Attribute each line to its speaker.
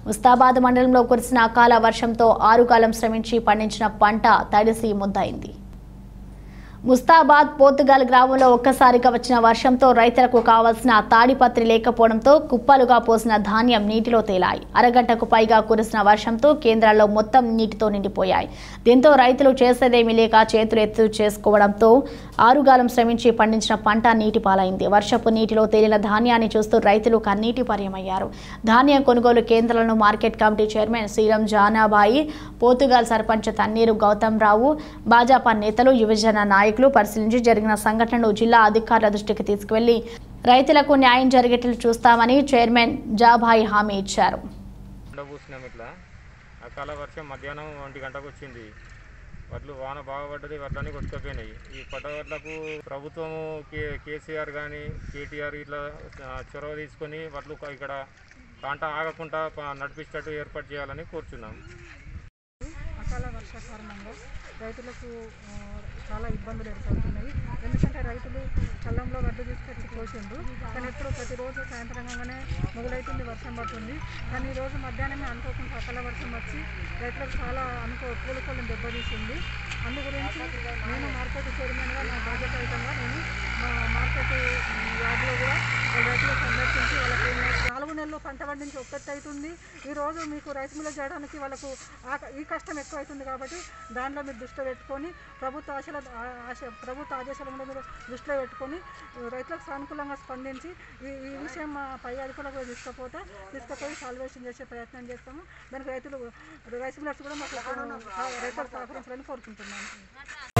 Speaker 1: ముస్తాబాద్ మండలంలో కురిసిన అకాల వర్షంతో ఆరుగాలం శ్రమించి పండించిన పంట తడిసి ముద్దయింది ముస్తాబాద్ పోతుగాల్ గ్రామంలో ఒక్కసారిగా వచ్చిన వర్షంతో రైతులకు కావాల్సిన తాడిపత్రి లేకపోవడంతో కుప్పలుగా పోసిన ధాన్యం నీటిలో తేలాయి అరగంటకు పైగా కురిసిన వర్షంతో కేంద్రాల్లో మొత్తం నీటితో నిండిపోయాయి దీంతో రైతులు చేసేదేమీ లేక చేతులు ఎత్తు చేసుకోవడంతో ఆరుగాలం శ్రమించి పండించిన పంట నీటి పాలైంది వర్షపు నీటిలో తేలిన ధాన్యాన్ని చూస్తూ రైతులు కన్నీటి పర్యమయ్యారు ధాన్యం కొనుగోలు కేంద్రాలను మార్కెట్ కమిటీ చైర్మన్ శ్రీరం జానాబాయి పోతుగాల్ సర్పంచ్ తన్నీరు గౌతమ్ రావు భాజపా నేతలు యువజన నాయకులు పరిశీలించి జరిగిన సంఘటనను జిల్లా అధికారుల దృష్టికి తీసుకువెళ్లి రైతులకు న్యాయం జరిగేట్లు చూస్తామని చైర్మన్ జాబాయి హామీ ఇచ్చారు
Speaker 2: ఎండ కూసినాం ఇట్లా అకాల వర్షం మధ్యాహ్నం ఒంటి గంటకు వచ్చింది వడ్లు వాన బాగా పడ్డది వడ్లన్నీ కొట్టుకపోయినాయి ఈ పడ్డ వడ్లకు ప్రభుత్వము కే కేసీఆర్ కానీ కేటీఆర్ ఇట్లా ఆ, చొరవ తీసుకొని వడ్లు క- ఇక్కడ పంట ఆగకుండా ప- నడిపించేటట్టు ఏర్పాటు చేయాలని కోరుచున్నాం
Speaker 3: అకాల వర్ష కారణంగా రైతులకు ఆ, చాలా ఇబ్బందులు ఏర్పడుతున్నాయి ఎందుకంటే రైతులు కళ్ళంలో వడ్డు తీసుకొచ్చి పోసిండ్రు కానీ ఎప్పుడు ప్రతిరోజు సాయంత్రం కాగానే మొదలైతుంది వర్షం పడుతుంది కానీ ఈరోజు మధ్యాహ్నమే అనుకోకుండా అకాల వర్షం వచ్చి రైతులకు చాలా అనుకో కూలికోళ్ళని దెబ్బతీసింది అందు గురించి నేను మార్కెట్ చైర్మన్గా నా బాధ్యతాయుతంగా నేను మా మార్కెట్ యార్డ్లో కూడా వాళ్ళ రైతులు సందర్శించి వాళ్ళకి ఏం నాలుగు నెలలు పంట పండించి ఒక్కటి అవుతుంది ఈరోజు మీకు రైస్ మిల్ చేయడానికి వాళ్ళకు ఆ- ఈ కష్టం ఎక్కువ అవుతుంది కాబట్టి దానిలో మీరు దృష్టిలో పెట్టుకొని ప్రభుత్వ ఆశల ఆ- ఆశ ప్రభుత్వ ఆదేశాలను కూడా మీరు దృష్టిలో పెట్టుకొని రైతులకు సానుకూలంగా స్పందించి ఈ ఈ విషయం మా పై అధికారులకు కూడా తీసుకపోతే తీసుకుపోయి సాల్వేషన్ చేసే ప్రయత్నం చేస్తాము దానికి రైతులు రైస్ మిల్లర్స్ కూడా మాకు రైతులకు సహకరించాలని కోరుకుంటున్నాను